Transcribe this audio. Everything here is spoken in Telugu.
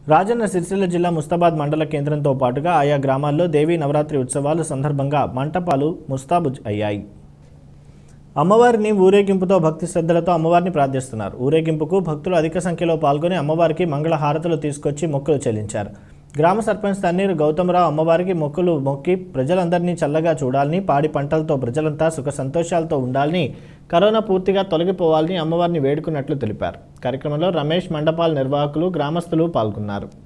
రాజన్న సిరిసిల్ల జిల్లా ముస్తాబాద్ మండల కేంద్రంతో పాటుగా ఆయా గ్రామాల్లో దేవీ నవరాత్రి ఉత్సవాల సందర్భంగా మంటపాలు ముస్తాబు అయ్యాయి అమ్మవారిని ఊరేగింపుతో భక్తి శ్రద్ధలతో అమ్మవారిని ప్రార్థిస్తున్నారు ఊరేగింపుకు భక్తులు అధిక సంఖ్యలో పాల్గొని అమ్మవారికి మంగళ హారతులు తీసుకొచ్చి మొక్కులు చెల్లించారు గ్రామ సర్పంచ్ తన్నీరు గౌతమరావు అమ్మవారికి మొక్కులు మొక్కి ప్రజలందరినీ చల్లగా చూడాలని పాడి పంటలతో ప్రజలంతా సుఖ సంతోషాలతో ఉండాలని కరోనా పూర్తిగా తొలగిపోవాలని అమ్మవారిని వేడుకున్నట్లు తెలిపారు కార్యక్రమంలో రమేష్ మండపాల్ నిర్వాహకులు గ్రామస్తులు పాల్గొన్నారు